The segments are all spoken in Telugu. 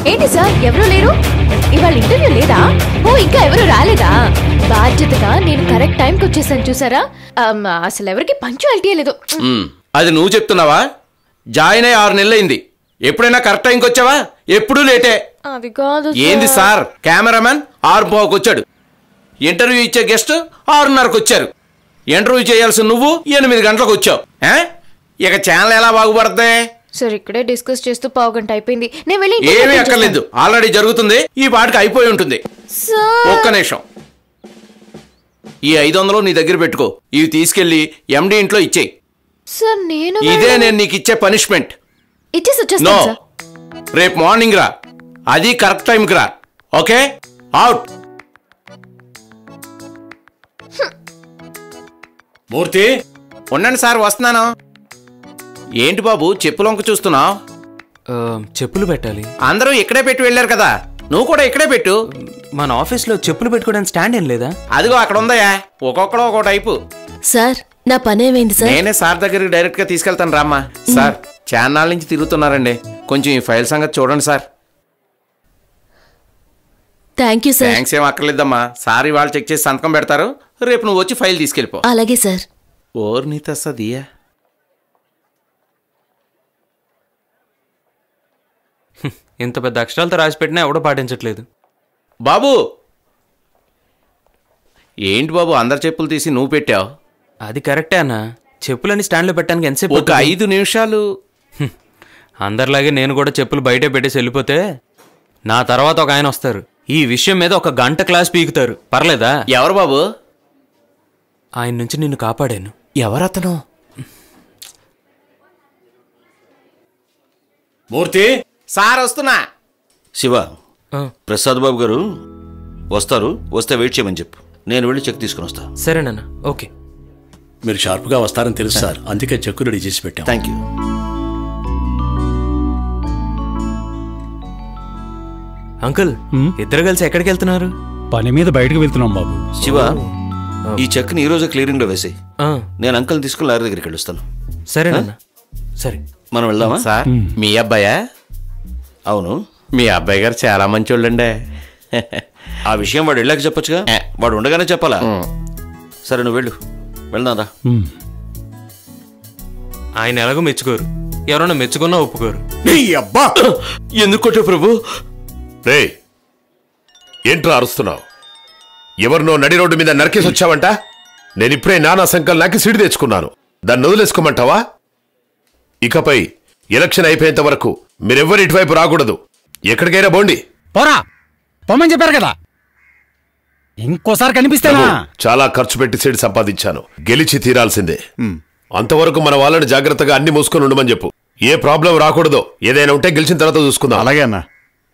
ఏంటి సార్ ఎవరు లేరు ఇవాళ ఇంటర్వ్యూ లేదా ఓ ఇంకా ఎవరు రాలేదా బాధ్యతగా నేను కరెక్ట్ టైంకి వచ్చేసాను చూసారా అమ్, అసలు ఎవరికి పంచువాలిటీ లేదు ఉమ్, అది నువ్వు చెప్తున్నావా జాయిన్ అయ్యి ఆరు నెలలైంది ఎప్పుడైనా కరెక్ట్ టైంకి వచ్చావా ఎప్పుడూ లేటే అది కాదు ఏంది సార్ కెమెరామెన్ ఆరు పోకు వచ్చాడు ఇంటర్వ్యూ ఇచ్చే గెస్ట్ ఆరున్నరకు వచ్చారు ఇంటర్వ్యూ చేయాల్సిన నువ్వు ఎనిమిది గంటలకు వచ్చావు ఏ? ఇక ఛానల్ ఎలా బాగుపడతాయి సార్ ఇక్కడే డిస్కస్ చేస్తూ పావు గంట అయిపోయింది నేను వెళ్ళి ఇంటికి ఏమీ వెళ్ళి అక్కర్లేదు ఆల్రెడీ జరుగుతుంది ఈ పాటికి అయిపోయి ఉంటుంది సార్ ఒక్క నిమిషం ఈ ఐదు వందలు నీ దగ్గర పెట్టుకో ఇవి తీసుకెళ్లి ఎండి ఇంట్లో ఇచ్చేయి సార్ నేను ఇదే వెళ్ళను. నేను నీకు ఇచ్చే పనిష్మెంట్ ఇచ్చేసి నో వచ్చేస్తాను సార్ రేపు మార్నింగ్ రా అది కరెక్ట్ టైంకి రా ఓకే అవుట్ మూర్తి ఉండండి సార్ వస్తున్నాను ఏంటి బాబు చెప్పులొంక చూస్తున్నావు ఆ, చెప్పులు పెట్టాలి అందరూ ఇక్కడే పెట్టి వెళ్ళారు కదా నువ్వు కూడా ఇక్కడే పెట్టు మన ఆఫీస్లో చెప్పులు పెట్టుకోవడానికి స్టాండ్ ఏం లేదా అదిగో అక్కడ ఉందయా ఒక్కొక్కడు ఒక్కో టైపు సార్ నా పనేమైంది సార్ నేనే సార్ దగ్గరికి డైరెక్ట్ గా తీసుకెళ్తాను రామ్మా సార్ చాన్నాళ్ళ నుంచి తిరుగుతున్నారండి కొంచెం ఈ ఫైల్ సంగతి చూడండి sir thank you sir thanks ఏం అక్కర్లేదమ్మా సార్ ఇవాళ చెక్ చేసి సంతకం పెడతారు రేపు నువ్వు వచ్చి ఫైల్ తీసుకెళ్ళిపో అలాగే సార్ ఓర్ నీ తస్సదియా ఇంత పెద్ద అక్షరాలతో రాసి పెట్టినా ఎవడో పాటించట్లేదు బాబు ఏంటి బాబు అందరి చెప్పులు తీసి నువ్వు పెట్టావు అది కరెక్టే అన్న చెప్పులని స్టాండ్లో పెట్టడానికి ఎంతసేపు ఒక పట్టుద్ది? ఐదు నిమిషాలు హ్మ్. అందరిలాగే నేను కూడా చెప్పులు బయటే పెట్టేసి వెళ్ళిపోతే నా తర్వాత ఒక ఆయన వస్తారు ఈ విషయం మీద ఒక గంట క్లాస్ పీకుతారు పర్లేదా ఎవరు బాబు ఆయన నుంచి నిన్ను కాపాడాను ఎవరతను మూర్తి సార్ వస్తున్నా శివ ఆ, ప్రసాద్ బాబు గారు వస్తారు వస్తే వెయిట్ చేయమని చెప్పు నేను వెళ్ళి చెక్ తీసుకుని వస్తా సరేనన్న ఓకే మీరు షార్ప్గా వస్తారని తెలుసు సార్ అందుకే చెక్కు రెడీ చేసి పెట్టాం థ్యాంక్ యూ అంకుల్ ఇద్దరు కలిసి ఎక్కడికి వెళ్తున్నారు పని మీద బయటకు వెళ్తున్నాం బాబు శివ ఈ చెక్ని ఈ రోజు క్లియరింగ్ లో వేసేయి ఆ, నేను అంకల్ తీసుకుని లారీ దగ్గరికి వెళ్ళొస్తాను సరేనన్న సరే మనం వెళ్దామా సార్ మీ అబ్బాయా అవును మీ అబ్బాయి గారు చాలా మంచోళ్ళండి ఆ విషయం వాడు వెళ్ళాక చెప్పొచ్చుగా ఏ. వాడు ఉండగానే చెప్పాలా సరే నువ్వు వెళ్ళు వెళ్దాం రా ఉమ్. ఆయన ఎలాగో మెచ్చుకోరు ఎవరన్నా మెచ్చుకున్నా ఒప్పుకోరు నీ అబ్బా ఎందుకు కొట్టావు ప్రభు రే ఏంట్రా అరుస్తున్నావు ఎవరినో నడి రోడ్డు మీద నరికేసి వచ్చావంట నేను ఇప్పుడే నానా సంకల్ నాకి సిడి తెచ్చుకున్నాను దాన్ని వదిలేసుకోమంటావా ఇకపై ఎలక్షన్ అయిపోయేంత వరకు మీరెవ్వరు ఇటువైపు రాకూడదు ఎక్కడికైనా బోండి పోరా పొమ్మని చెప్పారు కదా ఇంకోసారి కనిపిస్తేనా చాలా ఖర్చు పెట్టి సీడ్ సంపాదించాను గెలిచి తీరాల్సిందే అంతవరకు మన వాళ్ళని జాగ్రత్తగా అన్ని మూసుకొని ఉండమని చెప్పు ఏ ప్రాబ్లం రాకూడదో ఏదైనా ఉంటే గెలిచిన తర్వాత చూసుకుందాం అలాగే అన్నా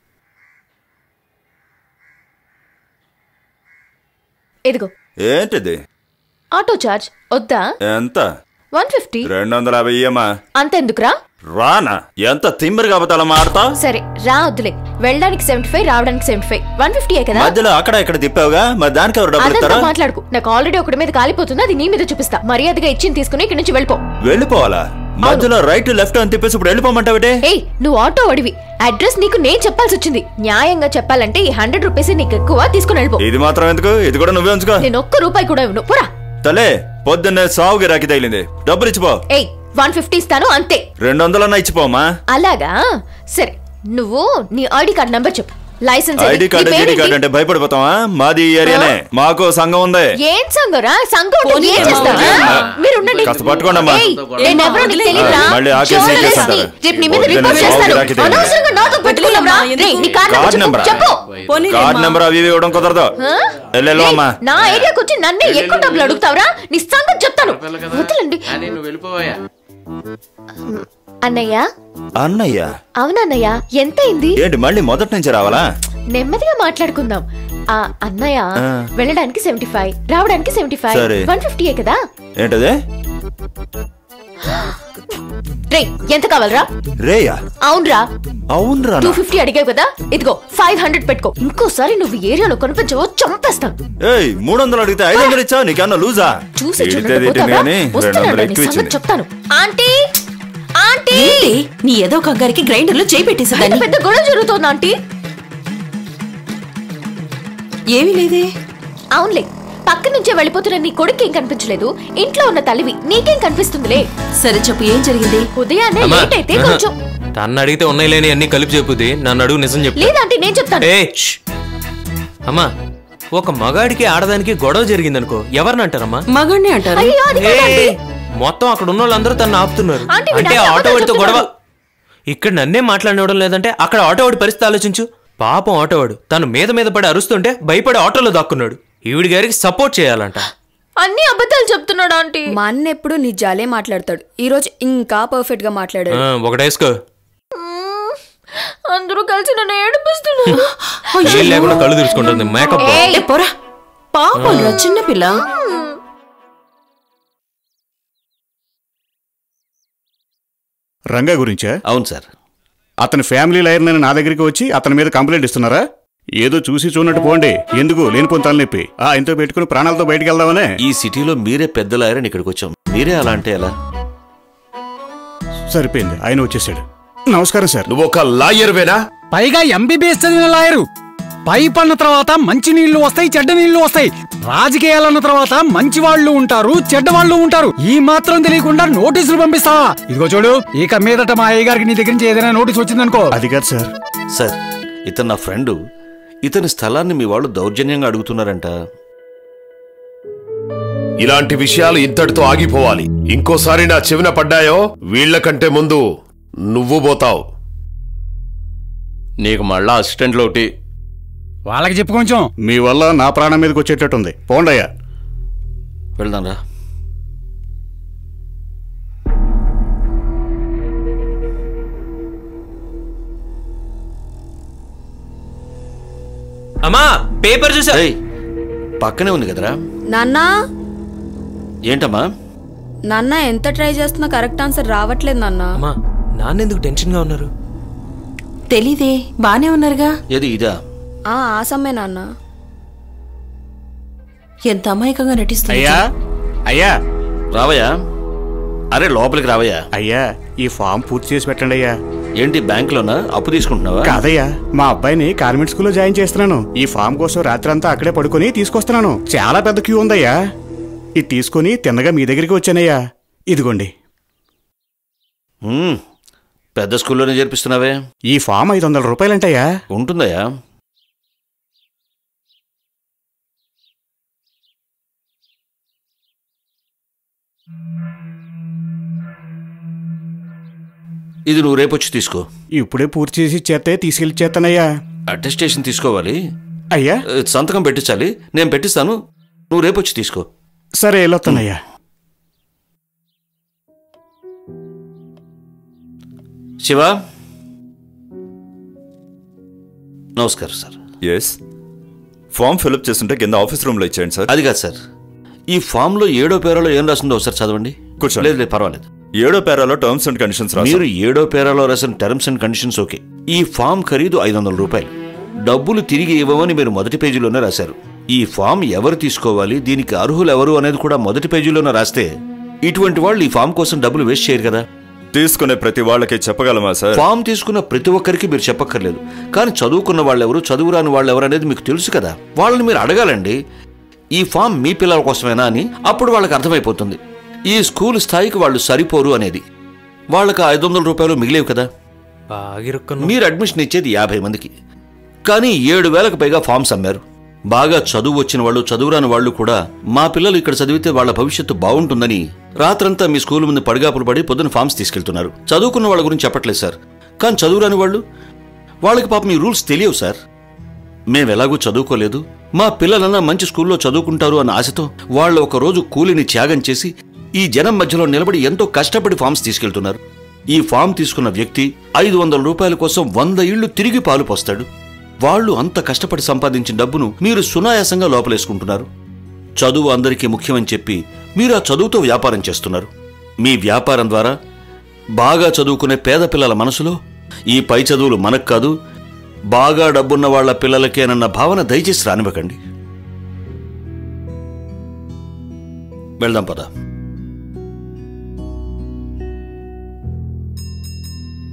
ఇదిగో ఏంటిది ఆటో చార్జ్ వద్దా ఎంత వన్ ఫిఫ్టీ రెండు వందల యాభై ఇయ్యమా అంతెందుకురా రానా ఎంత తిమ్మరి కాబట్టి అలా మాడతా సరే రా వద్దులే వెళ్ళడానికి సెవెంటీ ఫైవ్ రావడానికి సెవెంటీ ఫైవ్ వన్ ఫిఫ్టీయే కదా మధ్యలో అక్కడ ఇక్కడ తిప్పావుగా మరి దానికి ఎవరు డబ్బులు అదంతా ఇస్తారా మాట్లాడుకు నాకు ఆల్రెడీ ఒకటి మీద కాలిపోతుంది అది నీ మీద చూపిస్తా మర్యాదగా ఇచ్చింది తీసుకుని ఇక్కడి నుంచి వెళ్ళిపో వెళ్ళిపోవాలా మధ్యలో రైట్ లెఫ్ట్ అని తిప్పేసి ఇప్పుడు వెళ్ళిపోమంటావిటే ఏయ్ నువ్వు ఆటో అడివి అడ్రస్ నీకు నేను చెప్పాల్సి వచ్చింది న్యాయంగా చెప్పాలంటే ఈ హండ్రెడ్ రూపీస్ నీకు ఎక్కువ తీసుకుని వెళ్ళిపో ఇది మాత్రం ఎందుకు ఇది కూడా నువ్వే ఉంచుకో నేను ఒక్క రూపాయి కూడా ఇవ్వను పోరా తలే పొద్దున్నే సావు గిరాకి తగిలింది డబ్బులు ఇచ్చిపో ఏయ్ వన్ ఫిఫ్టీ ఇస్తాను అంతే రెండు వందలన్నా ఇచ్చిపోమా అలాగా సరే నువ్వు నీ ఐడి కార్డ్ నంబర్ చెప్పు లైసెన్స్ ఏది? ఐడి కార్డు నీ ఐడి పేరేంటి? కార్డు అంటే భయపడిపోతావా మాది ఈ ఏరియానే మాకు సంఘం ఉంది ఏం సంగరా సంఘం ఉంటే ఏం చేస్తావా మీరు ఉండండి కాస్త పట్టుకోండమ్మా. ఏయ్, నేనెవరో నీకు తెలీదురా? మళ్ళీ ఆకేసి జర్నలిస్ట్ ఎక్కేస్తుంటారు. ని. రేపు నీ మీద వద్దులే, రిపోర్ట్ సాగు చేస్తాను గిరాకీ తెలియదు. అనవసరంగా నాతో పెట్టుకున్నావురా? రేయ్, నీ కార్డ్ కార్డ్ నెంబర్ నెంబరా? చెప్పు కార్డ్ నెంబర్ అవి ఇవి ఇవ్వడం కుదరదు ఆ? వెళ్ళు ఏయ్, అమ్మా నా ఏరియాకి వచ్చి నన్నే ఎక్కువ డబ్బులు అడుగుతావురా నీ సంగతి చెప్తాను వదలండి నువ్వు వెళ్ళిపోయా అన్నయ్య అన్నయ్య అవునన్నయ్య ఎంత అయింది ఏంటి మళ్ళీ మొదటి నుంచి రావాలా నెమ్మదిగా మాట్లాడుకుందాం ఆ అన్నయ్య ఆ. వెళ్ళడానికి సెవెంటీ ఫైవ్ రావడానికి సెవెంటీ ఫైవ్ సరే. వన్ ఫిఫ్టీయే కదా ఏంటది రే ఎంత కావాలరా రేయా అవునరా అవునరా టూ ఫిఫ్టీ అడిగావు కదా ఇదిగో ఫైవ్ హండ్రెడ్ పెట్టుకో ఇంకోసారి నువ్వు ఈ ఏరియాలో కనిపించవో చంపేస్తాను ఏయ్ మూడు వందలు అడిగితే ఐదు వందలు ఇచ్చా నీకన్నా లూజా చూసి ఇడితే చూడండి తిట్టింది పోతావా? కానీ రెండు వస్తున్నాడు వందలు నీ ఎక్కువ సంగతి ఇచ్చింది చెప్తాను ఆంటీ ఆంటీ ఆంటీ ఏంటి నీ ఏదో కంగారికి గ్రైండర్ లో చేయి బయట పెట్టేసేదాన్ని పెద్ద గొడవ జరుగుతోంది ఆంటీ ఏమీ లేదే అవునులే పక్క నుంచే వెళ్ళిపోతున్న నీ కొడుకు ఏం కనిపించలేదు ఇంట్లో ఉన్న తల్లివి నీకేం కనిపిస్తుందిలే సరే చెప్పు ఏం జరిగింది ఉదయాన్నే అమ్మా, లేట్ అయితే ఆహా. కొంచెం తన్ను అడిగితే ఉన్నాయి లేని అన్ని కలిపి చెప్పుద్ది నన్ను అడుగు నిజం చెప్పు లేదంటే నేను చెప్తాను ఏ ష్. అమ్మా ఒక మగాడికి ఆడదానికి గొడవ జరిగిందనుకో ఎవరిని అంటారమ్మా మగాడిని అంటారు అయ్యో అది ఏ, కాదండి. మొత్తం అక్కడ ఉన్న వాళ్ళందరూ తను ఆపుతున్నారు ఆంటీ, వీడు అంటే అన్ని ఆటో వాడితో అబద్ధాలు గొడవ చెప్తున్నాడు. ఇక్కడ నన్నే మాట్లాడినవడం లేదంటే అక్కడ ఆటో వాడి పరిస్థితి ఆలోచించు పాపం ఆటోవాడు తను మీద మీద పడి అరుస్తుంటే భయపడి ఆటోలో దాక్కున్నాడు ఈవిడి గారికి సపోర్ట్ చేయాలంట అన్ని అబద్ధాలు చెప్తున్నాడు ఆంటీ మా అన్న ఎప్పుడు నిజాలే మాట్లాడతాడు ఈ రోజు ఇంకా పర్ఫెక్ట్ గా మాట్లాడాడు ఆ, ఒకటేసుకో మ్మ్. అందరూ కలిసి నన్ను ఏడిపిస్తున్నారు ఏం లేకుండా కళ్ళు తెరుచుకుంటుంది మేకప్ ఏ, పోరా పాపం రా చిన్న పిల్ల రంగా గురించా అవును సార్ అతని ఫ్యామిలీ లైర్నని నా దగ్గరికి వచ్చి అతని మీద కంప్లైంట్ ఇస్తున్నారా ఏదో చూసి చూడనట్టు పోండి ఎందుకు లేనిపోని తలనొప్పి ఆ ఇంతో పెట్టుకుని ప్రాణాలతో బయటికి వెళ్దామనే ఈ సిటీలో మీరే పెద్దలాయరని ఇక్కడికి వచ్చాం మీరే అలా అంటే ఎలా సరిపోయింది ఆయన వచ్చేసాడు నమస్కారం సార్ నువ్వు ఒక లాయర్వేనా పైగా ఎంబీబీఎస్ చదివిన లాయరు పైప్ అన్న తర్వాత మంచి నీళ్లు వస్తాయి చెడ్డ నీళ్లు వస్తాయి రాజకీయాలన్న తర్వాత మంచి వాళ్ళు ఉంటారు చెడ్డ వాళ్ళు ఉంటారు ఈ మాత్రం తెలియకుండా నోటీసులు పంపిస్తావా ఇదిగో చూడు ఇక మీదట మా అయ్య గారికి నీ దగ్గర నుంచి ఏదైనా నోటీస్ వచ్చిందనుకో అది కాదు సార్ సార్ ఇతను నా ఫ్రెండ్ ఇతని స్థలాన్ని మీ వాళ్ళు దౌర్జన్యంగా అడుగుతున్నారంట ఇలాంటి విషయాలు ఇంతటితో ఆగిపోవాలి ఇంకోసారి నా చెవిన పడ్డాయో వీళ్ళకంటే ముందు నువ్వు పోతావు నీకు మళ్ళా అసిస్టెంట్లు ఒకటి వాళ్ళకి చెప్పు కొంచెం మీ వల్ల నా ప్రాణం మీదకి వచ్చేటట్టుంది పోండయ్యా వెళ్దాం రా అమ్మా పేపర్ చూసా ఏయ్, పక్కనే ఉంది కదరా నాన్న ఏంటమ్మా నాన్న ఎంత ట్రై చేస్తున్నా కరెక్ట్ ఆన్సర్ రావట్లేదు నాన్న అమ్మా నాన్నెందుకు టెన్షన్ గా ఉన్నారు తెలీదే బానే ఉన్నారుగా ఏది ఇదా ఆ ఆసమ్మే నాన్న ఎంత అమాయకంగా నటిస్తుంది అయ్యా అయ్యా రావయ్యా అరే లోపలికి రావయ్యా అయ్యా ఈ ఫామ్ పూర్తి చేసి పెట్టండి అయ్యా ఏంటి బ్యాంకులోనా అప్పు తీసుకుంటున్నావా కాదయ్యా మా అబ్బాయిని కాన్వెంట్ స్కూల్లో జాయిన్ చేస్తున్నాను ఈ ఫామ్ కోసం రాత్రంతా అక్కడే పడుకొని తీసుకొస్తున్నాను చాలా పెద్ద క్యూ ఉందయ్యా ఇది తీసుకొని తిన్నగా మీ దగ్గరికి వచ్చానయ్యా ఇదిగోండి మ్మ్. పెద్ద స్కూల్లోనే చేర్పిస్తున్నావే ఈ ఫామ్ ఐదు వందల రూపాయలంటయ్యా ఉంటుందయ్యా ఇది నువ్వు రేపొచ్చి తీసుకో ఇప్పుడే పూర్తి చేసి ఇచ్చేస్తే తీసుకెళ్ళి ఇచ్చేస్తానయ్యా అటెస్టేషన్ తీసుకోవాలి అయ్యా ఏ, సంతకం పెట్టించాలి నేను పెట్టిస్తాను నువ్వు రేపొచ్చి తీసుకో సరే వెళ్ళొస్తానయ్యా శివ నమస్కారం సార్ ఎస్ ఫామ్ ఫిల్అప్ చేస్తుంటే కింద ఆఫీస్ రూమ్లో ఇచ్చేయండి సార్ అది కాదు సార్ ఈ ఫామ్లో ఏడో పేరాలో ఏం రాసిందో ఒకసారి చదవండి కూర్చోండి. లేదు లేదు పర్వాలేదు ఏడో పేరాలో టర్మ్స్ అండ్ కండిషన్స్ మీరు రాశారు ఏడో పేరాలో రాసిన టర్మ్స్ అండ్ కండిషన్స్ ఓకే ఈ ఫామ్ ఖరీదు ఐదు వందల రూపాయలు డబ్బులు తిరిగి ఇవ్వమని మీరు మొదటి పేజీలోనే రాశారు ఈ ఫామ్ ఎవరు తీసుకోవాలి దీనికి అర్హులు ఎవరు అనేది కూడా మొదటి పేజీలోనే రాస్తే ఇటువంటి వాళ్ళు ఈ ఫామ్ కోసం డబ్బులు వేస్ట్ చేయరు కదా తీసుకునే ప్రతి వాళ్ళకి చెప్పగలమా సార్ ఫామ్ తీసుకున్న ప్రతి ఒక్కరికి మీరు చెప్పక్కర్లేదు కానీ చదువుకున్న వాళ్ళెవరు చదువురాని వాళ్ళెవరు అనేది మీకు తెలుసు కదా వాళ్ళని మీరు అడగాలండి ఈ ఫామ్ మీ పిల్లల కోసమేనా అని అప్పుడు వాళ్ళకి అర్థమైపోతుంది ఈ స్కూల్ స్థాయికి వాళ్ళు సరిపోరు అనేది వాళ్ళకి ఐదు వందల రూపాయలు మిగిలేవు కదా బాగిరుక్కున్నా మీరు అడ్మిషన్ ఇచ్చేది యాభై మందికి కానీ ఏడు వేలకు పైగా ఫామ్స్ అమ్మారు బాగా చదువు వచ్చిన వాళ్ళు చదువురాని వాళ్ళు కూడా మా పిల్లలు ఇక్కడ చదివితే వాళ్ళ భవిష్యత్తు బాగుంటుందని రాత్రంతా మీ స్కూల్ ముందు పడిగాపులు పడి పొద్దున ఫామ్స్ తీసుకెళ్తున్నారు చదువుకున్న వాళ్ళ గురించి చెప్పట్లేదు సార్ కానీ చదువురాని వాళ్ళు వాళ్ళకి పాపం ఈ రూల్స్ తెలియవు సార్ మేము ఎలాగూ చదువుకోలేదు మా పిల్లలన్నా మంచి స్కూల్లో చదువుకుంటారు అన్న ఆశతో వాళ్ళు ఒక రోజు కూలిని త్యాగం చేసి ఈ జనం మధ్యలో నిలబడి ఎంతో కష్టపడి ఫామ్స్ తీసుకెళ్తున్నారు ఈ ఫామ్ తీసుకున్న వ్యక్తి ఐదు వందల రూపాయల కోసం వంద ఇళ్లు తిరిగి పాలు పోస్తాడు వాళ్ళు అంత కష్టపడి సంపాదించిన డబ్బును మీరు సునాయాసంగా లోపలేసుకుంటున్నారు చదువు అందరికీ ముఖ్యమని చెప్పి మీరు ఆ చదువుతో వ్యాపారం చేస్తున్నారు మీ వ్యాపారం ద్వారా బాగా చదువుకునే పేద పిల్లల మనసులో ఈ పై చదువులు మనకు కాదు బాగా డబ్బున్న వాళ్ళ పిల్లలకేనన్న భావన దయచేసి రానివ్వకండి వెళ్దాం పద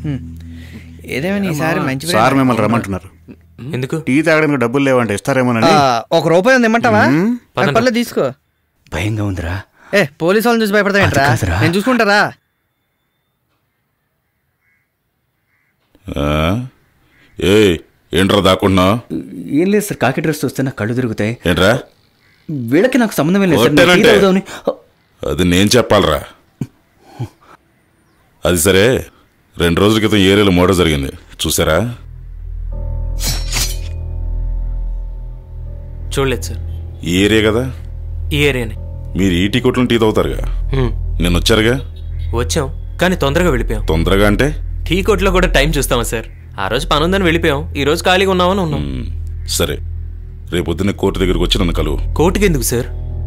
ఏదేమైనా ఈసారి మంచి సార్ ప్రయాణం. మిమ్మల్ని రమ్మంటున్నారు ఎందుకు టీ తాగడానికి డబ్బులు లేవంటే ఇస్తారేమోనని ఆ, ఒక రూపాయి ఉంది ఇమ్మంటావా మ్మ్. నాకు పర్లేదు తీసుకో భయంగా ఉందిరా ఏ పోలీసు వాళ్ళని చూసి భయపడతావేంట్రా అది కాదురా. నేను చూసుకుంటారా ఆ? ఏయ్ ఏంట్రా దాక్కుంటున్నావు ఏం లేదు సార్ కాకి డ్రెస్ చూస్తే నాకు కళ్ళు తిరుగుతాయి ఏంట్రా వీళ్ళకి నాకు సంబంధం లేదు సార్ నేను టీ కొట్టానంటే తాగుదామని- అది నేను చెప్పాలరా అది సరే రెండు రోజుల క్రితం ఏరియాలో మోడల్ జరిగింది చూసారా చూడలేదు సార్ ఈ ఏరియా కదా ఈ ఏరియానే మీరు ఈ టీ కొట్లను టీ తాగుతారుగా హ్మ్. నేను వచ్చారుగా వచ్చాం కానీ తొందరగా వెళ్ళిపోయాం తొందరగా అంటే టీ కొట్లో కూడా టైం చూస్తామా సార్ ఆ రోజు పని ఉందని వెళ్ళిపోయాం ఈ రోజు ఖాళీగా ఉన్నామని ఉన్నాం సరే రేపు పొద్దున్నే కోర్టు దగ్గరికి వచ్చి నన్ను కలువు కోర్టుకి ఎందుకు సార్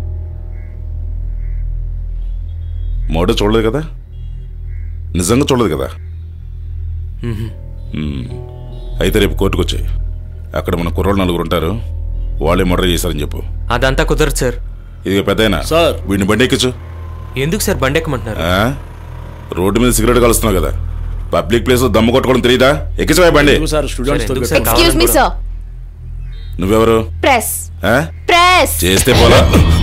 మోడల్ చూడలేదు కదా నిజంగా చూడలేదు కదా మ్మ్. మ్మ్. అయితే రేపు కోర్టుకు వచ్చాయి అక్కడ మన కుర్రోళ్ళు నలుగురు ఉంటారు వాళ్ళే మర్డర్ చేశారని చెప్పు అదంతా కుదరదు సార్ ఇది పెద్ద సార్ వీడిని బండి ఎక్కించు ఎందుకు సార్ బండి ఎక్కమంటున్నారు ఆ? రోడ్డు మీద సిగరెట్ కలుస్తున్నావు కదా పబ్లిక్ ప్లేస్ లో దమ్ము కొట్టుకోవడం తెలియదా ఎక్కించవా బండి సార్ స్టూడెంట్స్ ఎందుకు సార్ ఎక్స్క్యూజ్ మీ సార్ నువ్వెవరు ప్రెస్ ఆ? ప్రెస్ చేస్తే పోలా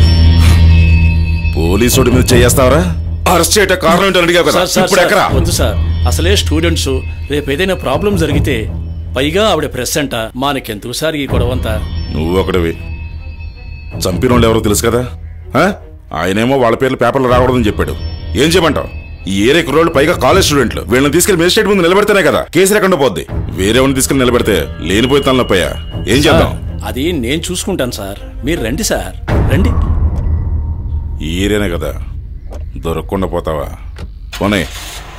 పోలీసు మీద చేస్తావరా అరెస్ట్ చేయట కారణం ఏంటని అడిగావు కదా సార్ సార్ ఇప్పుడు సార్, ఎక్కరా వద్దు సార్ అసలే స్టూడెంట్స్ రేపు ఏదైనా ప్రాబ్లం జరిగితే పైగా ఆవిడ ప్రెస్ అంట మానకెందుకు సార్ ఈ గొడవంతా నువ్వు ఒకటివి చంపిన వాళ్ళు ఎవరో తెలుసు కదా ఆ? ఆయనేమో వాళ్ళ పేర్లు పేపర్లు రాకూడదని చెప్పాడు ఏం చేయమంటావు ఈ ఏరియా కుర్రోళ్ళు పైగా కాలేజ్ స్టూడెంట్లు వీళ్ళని తీసుకెళ్లి మేజిస్ట్రేట్ ముందు నిలబెడితేనే కదా కేసు లేకుండా పోద్ది వేరే వాడిని తీసుకెళ్లి నిలబెడితే లేనిపోయి తనలపోయా ఏం చేద్దాం సార్, అది నేను చూసుకుంటాను సార్ మీరు రండి సార్ రండి ఈ ఏరియానే కదా దొరకకుండా పోతావా పోనీ